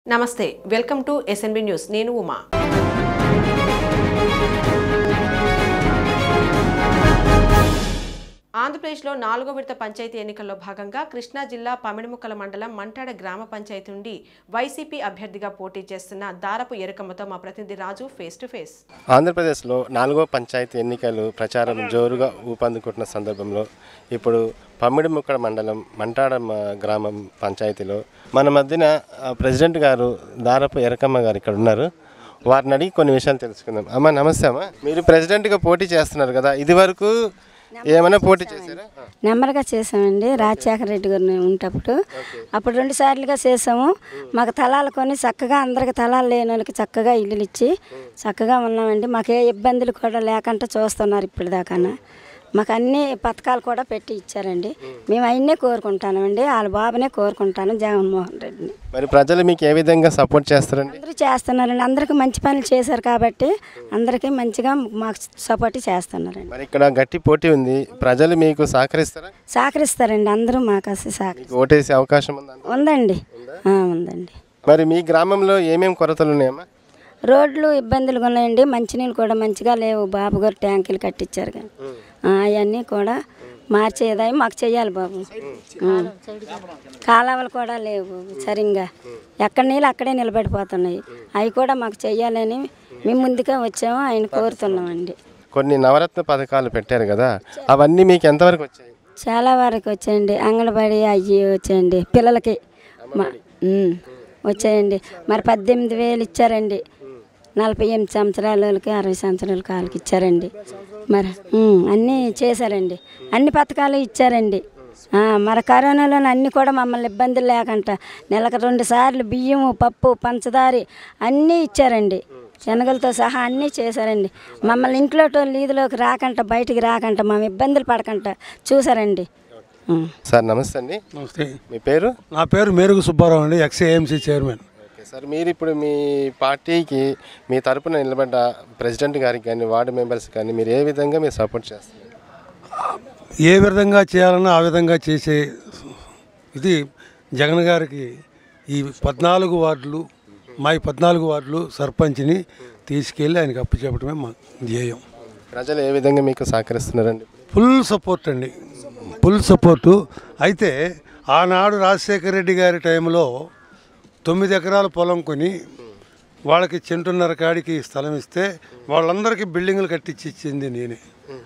నమస్తే welcome to SNB news నేను ఉమా ఆంధ్రప్రదేశ్లో నాలుగో విడత పంచాయతీ ఎన్నికల్లో భాగంగా కృష్ణా జిల్లా పమిడిముక్కల మండలం మంటాడ గ్రామ పంచాయతీ నుండి వైసీపీ అభ్యర్థిగా పోటీ చేస్తున్న దారపు ఎరకమ్మతో మా ప్రతినిధి రాజు ఫేస్ టు ఫేస్ ఆంధ్రప్రదేశ్లో నాలుగో పంచాయతీ ఎన్నికలు ప్రచారం జోరుగా ఊపందుకుంటున్న సందర్భంలో ఇప్పుడు పమ్మిడిముక్కడ మండలం మంటాడ మ- గ్రామం పంచాయతీలో మన మధ్యన ఆ, ప్రెసిడెంట్ గారు దారపు ఎరకమ్మ గారు ఇక్కడ ఉన్నారు వారిని అడిగి కొన్ని విషయాలు తెలుసుకుందాం అమ్మ నమస్తే అమ్మ మీరు ప్రెసిడెంట్గా పోటీ చేస్తున్నారు కదా ఇది వరకు ఏమైనా పోటీ చేశారా నెమ్మదిగా చేసామండి రాజశేఖర రెడ్డి గారిని ఉంటప్పుడు అప్పుడు రెండు సార్లుగా చేసాము మాకు తలాలు కొని చక్కగా అందరికి తలాలు లేని వాళ్ళకి చక్కగా ఇల్లులు ఇచ్చి చక్కగా ఉన్నామండి మాకు ఏ ఇబ్బందులు కూడా లేకుండా చూస్తున్నారు ఇప్పటిదాకా మాకు అన్ని పథకాలు కూడా పెట్టి ఇచ్చారండి మేము అవన్నీ కోరుకుంటామండి వాళ్ళ బాబునే కోరుకుంటాను జగన్మోహన్ రెడ్డిని మరి ప్రజలు మీకు ఏ విధంగా సపోర్ట్ చేస్తారండి అందరూ చేస్తున్నారండి అందరికీ మంచి పనులు చేశారు కాబట్టి అందరికీ మంచిగా మాకు సపోర్ట్ చేస్తున్నారండి మరి ఇక్కడ గట్టి పోటీ ఉంది ప్రజలు మీకు సహకరిస్తారా సహకరిస్తారండి అందరూ మాకు అసలు సహకరి మీకు ఓటేసే అవకాశం ఉందా ఉందండి ఆ, ఉందండి మరి మీ గ్రామంలో ఏమేమి కొరతలు ఉన్నాయమ్మా రోడ్లు ఇబ్బందులుగా ఉన్నాయండి మంచినీళ్ళు కూడా మంచిగా లేవు బాబు గారు ట్యాంకులు కట్టించారు కానీ అవన్నీ కూడా మార్చేదాయి మాకు చెయ్యాలి బాబు ఆ. కాలువలు కూడా లేవు సరిగ్గా ఎక్కడ నీళ్ళు అక్కడే నిలబడిపోతున్నాయి అవి కూడా మాకు చెయ్యాలని మేము ముందుగా వచ్చాము ఆయన కోరుతున్నామండి కొన్ని నవరత్న పథకాలు పెట్టారు కదా అవన్నీ మీకు ఎంతవరకు వచ్చాయి చాలా వరకు వచ్చాయండి అంగన్వాడీ అయ్యి వచ్చాయండి పిల్లలకి మా- ఉమ్, వచ్చాయండి మరి పద్దెనిమిది వేలు ఇచ్చారండి నలభై ఎనిమిది సంవత్సరాల వాళ్ళకి అరవై సంవత్సరాల వాళ్ళకి ఇచ్చారండి మరి ఉమ్, అన్నీ చేశారండి అన్ని పథకాలు ఇచ్చారండి ఆ, మరి కరోనాలో అన్నీ కూడా మమ్మల్ని ఇబ్బందులు లేకుండా నెలకు రెండు సార్లు బియ్యము పప్పు పంచదారి అన్నీ ఇచ్చారండి శనగలతో సహా అన్నీ చేశారండి మమ్మల్ని ఇంట్లో వీధిలోకి రాకంట బయటికి రాకంట మేము ఇబ్బందులు పడకంట చూసారండి ఉం. సార్ నమస్తే అండి నమస్తే మీ పేరు నా పేరు మేరుగు సుబ్బారావు అండి ఎక్స్ఏఎంసీ చైర్మన్ ఓకే సార్ మీరు ఇప్పుడు మీ పార్టీకి మీ తరపున నిలబడ్డ ప్రెసిడెంట్ గారికి కానీ వార్డు మెంబర్స్ కానీ మీరు ఏ విధంగా మీరు సపోర్ట్ చేస్తారు ఏ విధంగా చేయాలన్నా ఆ విధంగా చేసే ఇది జగన్ గారికి ఈ పద్నాలుగు వార్డులు మా ఈ పద్నాలుగు వార్డులు సర్పంచ్ని తీసుకెళ్ళి ఆయనకి అప్పచెప్పడమే మా ధ్యేయం ప్రజలు ఏ విధంగా మీకు సహకరిస్తున్నారండి ఫుల్ సపోర్ట్ అండి ఫుల్ సపోర్టు అయితే ఆనాడు రాజశేఖర రెడ్డి గారి టైంలో తొమ్మిది ఎకరాల పొలం కొని వాళ్ళకి చెంటున్నర కాడికి స్థలం ఇస్తే వాళ్ళందరికీ బిల్డింగులు కట్టించి ఇచ్చింది నేనే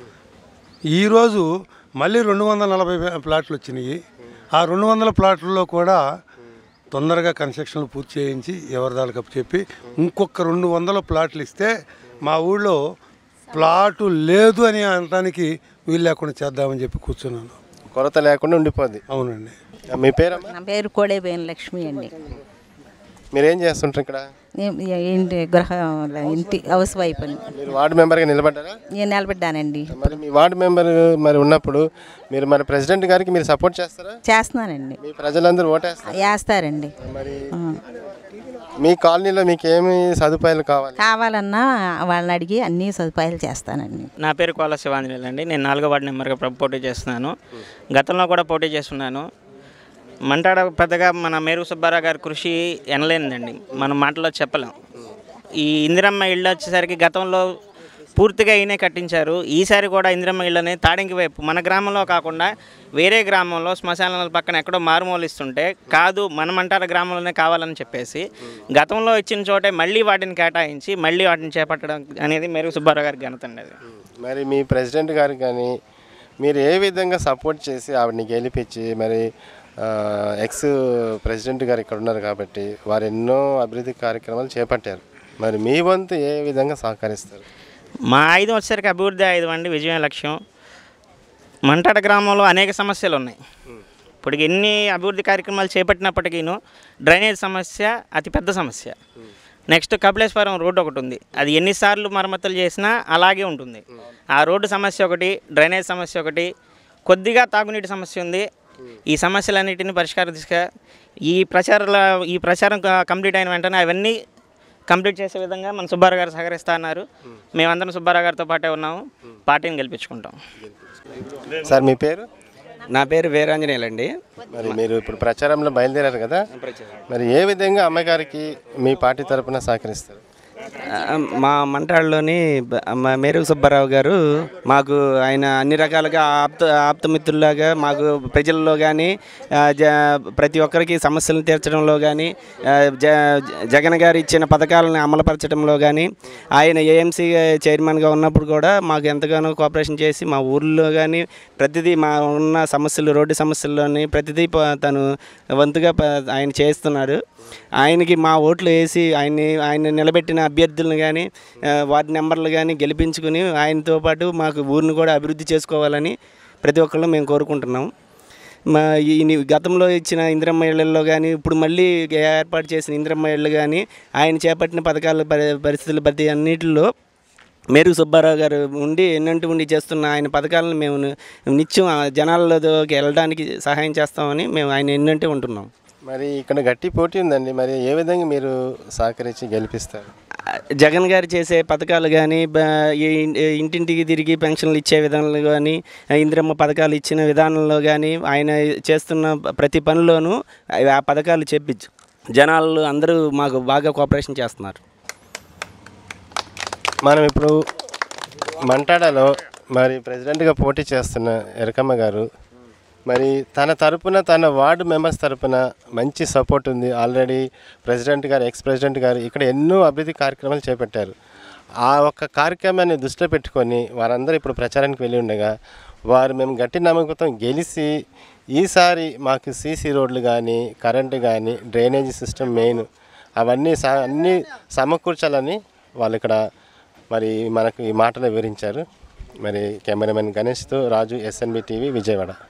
ఈరోజు మళ్ళీ రెండు వందల నలభై వే- ప్లాట్లు వచ్చినాయి ఆ రెండు వందల ప్లాట్లలో కూడా తొందరగా కన్స్ట్రక్షన్లు పూర్తి చేయించి ఎవరిదాలకు అప్పు చెప్పి ఇంకొక రెండు వందల ప్లాట్లు ఇస్తే మా ఊళ్ళో ప్లాటు లేదు అని అనడానికి వీలు లేకుండా చేద్దామని చెప్పి కూర్చున్నాను కొరత లేకుండా ఉండిపోద్ది అవునండి మీ పేరమ్మా నా పేరు కోడేబేన్ లక్ష్మి అండి మీరేం చేస్తుంటారు ఇక్కడ నేను ఇంటి గృహ ఇంటి హౌస్ వైఫ్ అండి మీరు వార్డు మెంబర్గా నిలబడ్డారా నేను నిలబడ్డానండి మరి మీ వార్డు మెంబర్ మరి ఉన్నప్పుడు మీరు మరి ప్రెసిడెంట్ గారికి మీరు సపోర్ట్ చేస్తారా చేస్తున్నానండి మీ ప్రజలందరూ ఓటేస్తారు వేస్తారండి మరి మీ కాలనీలో మీకు ఏమి సదుపాయాలు కావాలి కావాలన్నా వాళ్ళని అడిగి అన్ని సదుపాయాలు చేస్తానండి నా పేరు కోల శివాంజనేయులు అండి నేను నాలుగో వార్డు నెంబర్గా ప్ర- పోటీ చేస్తున్నాను గతంలో కూడా పోటీ చేస్తున్నాను మంటాడ పెద్దగా మన మేరు సుబ్బారావు గారి కృషి ఎనలేనిదండి మనం మాటలో చెప్పలేం ఈ ఇందిరమ్మ ఇళ్ళు వచ్చేసరికి గతంలో పూర్తిగా ఈయనే కట్టించారు ఈసారి కూడా ఇందిరమ్మ ఇళ్ళని తాడింకి వైపు మన గ్రామంలో కాకుండా వేరే గ్రామంలో శ్మశానాల పక్కన ఎక్కడో మారుమూలు ఇస్తుంటే కాదు మన మంటార గ్రామంలోనే కావాలని చెప్పేసి గతంలో ఇచ్చిన చోటే మళ్ళీ వాటిని కేటాయించి మళ్ళీ వాటిని చేపట్టడం అనేది మేరు సుబ్బారావు గారి ఘనత అండి అది మరి మీ ప్రెసిడెంట్ గారికి కానీ మీరు ఏ విధంగా సపోర్ట్ చేసి ఆవిడని గెలిపించి మరి ఆ, ఎక్స్ ప్రెసిడెంట్ గారు ఇక్కడ ఉన్నారు కాబట్టి వారు ఎన్నో అభివృద్ధి కార్యక్రమాలు చేపట్టారు మరి మీ వంతు ఏ విధంగా సహకరిస్తారు మా ఆయుధం వచ్చేసరికి అభివృద్ధి ఆయుధం అండి విజయం లక్ష్యం మంటాడ గ్రామంలో అనేక సమస్యలు ఉన్నాయి ఇప్పుడు ఎన్ని అభివృద్ధి కార్యక్రమాలు చేపట్టినప్పటికీను డ్రైనేజ్ సమస్య అతిపెద్ద సమస్య నెక్స్ట్ కపిలేశ్వరం రోడ్డు ఒకటి ఉంది అది ఎన్నిసార్లు మరమ్మతులు చేసినా అలాగే ఉంటుంది ఆ రోడ్డు సమస్య ఒకటి డ్రైనేజ్ సమస్య ఒకటి కొద్దిగా తాగునీటి సమస్య ఉంది ఈ సమస్యలన్నిటిని పరిష్కారం తీసుక ఈ ప్రచారాల ఈ ప్రచారం క- కంప్లీట్ అయిన వెంటనే అవన్నీ కంప్లీట్ చేసే విధంగా మన సుబ్బారావు గారు సహకరిస్తా అన్నారు మేమందరం సుబ్బారావు గారితో పాటే ఉన్నాము పార్టీని గెలిపించుకుంటాం సార్ మీ పేరు నా పేరు వీరాంజనేయులండి మరి మీరు ఇప్పుడు ప్రచారంలో బయలుదేరారు కదా మరి ఏ విధంగా అమ్మగారికి మీ పార్టీ తరపున సహకరిస్తారు ఆ, మా మంటాడులోని బ- మా మేరు సుబ్బారావు గారు మాకు ఆయన అన్ని రకాలుగా ఆప్త ఆప్తమిత్రులాగా మాకు ప్రజల్లో కానీ ప్రతి ఒక్కరికి సమస్యలను తీర్చడంలో కానీ జ జగన్ గారు ఇచ్చిన పథకాలను అమలుపరచడంలో కానీ ఆయన ఏఎంసీ చైర్మన్గా ఉన్నప్పుడు కూడా మాకు ఎంతగానో కోఆపరేషన్ చేసి మా ఊర్లో కానీ ప్రతిదీ మా ఉన్న సమస్యలు రోడ్డు సమస్యల్లోని ప్రతిదీ ప- తను వంతుగా ప- ఆయన చేస్తున్నారు ఆయనకి మా ఓట్లు వేసి ఆయన్ని ఆయన నిలబెట్టిన అభ్యర్థులను కానీ వార్డు నెంబర్లు కానీ గెలిపించుకుని ఆయనతో పాటు మాకు ఊరిని కూడా అభివృద్ధి చేసుకోవాలని ప్రతి ఒక్కళ్ళు మేము కోరుకుంటున్నాం మా ఈ ని- గతంలో ఇచ్చిన ఇందిరమ్మ ఇళ్లలో కానీ ఇప్పుడు మళ్ళీ ఏర్పాటు చేసిన ఇందిరమ్మ ఇళ్ళు కానీ ఆయన చేపట్టిన పథకాల పరి- పరిస్థితులు ప్రతి అన్నిటిలో మేరు సుబ్బారావు గారు ఉండి ఎన్నంటి ఉండి చేస్తున్న ఆయన పథకాలను మేము ని- నిత్యం ఆ జనాలలోకి వెళ్ళడానికి సహాయం చేస్తామని మేము ఆయన ఎన్నంటే ఉంటున్నాం మరి ఇక్కడ గట్టి పోటీ ఉందండి మరి ఏ విధంగా మీరు సహకరించి గెలిపిస్తారు జగన్ గారు చేసే పథకాలు కానీ ఇంటింటికి తిరిగి పెన్షన్లు ఇచ్చే విధానాలు కానీ ఇందిరమ్మ పథకాలు ఇచ్చిన విధానంలో కానీ ఆయన చేస్తున్న ప్రతి పనిలోనూ ఆ పథకాలు చెప్పించు జనాలు అందరూ మాకు బాగా కోఆపరేషన్ చేస్తున్నారు మనం ఇప్పుడు మంటాడలో మరి ప్రెసిడెంట్గా పోటీ చేస్తున్న ఎరకమ్మ గారు మరి తన తరపున తన వార్డు మెంబర్స్ తరపున మంచి సపోర్ట్ ఉంది ఆల్రెడీ ప్రెసిడెంట్ గారు ఎక్స్ ప్రెసిడెంట్ గారు ఇక్కడ ఎన్నో అభివృద్ధి కార్యక్రమాలు చేపట్టారు ఆ ఒక్క కార్యక్రమాన్ని దృష్టిలో పెట్టుకొని వారందరూ ఇప్పుడు ప్రచారానికి వెళ్ళి ఉండగా వారు మేము గట్టి నమ్మకంతో గెలిచి ఈసారి మాకు సీసీ రోడ్లు కానీ కరెంటు కానీ డ్రైనేజీ సిస్టమ్ మెయిన్ అవన్నీ సా అన్నీ సమకూర్చాలని వాళ్ళు ఇక్కడ మరి మనకు ఈ మాటలు వివరించారు మరి కెమెరామెన్ గణేష్తో రాజు ఎస్ఎన్బి టీవీ విజయవాడ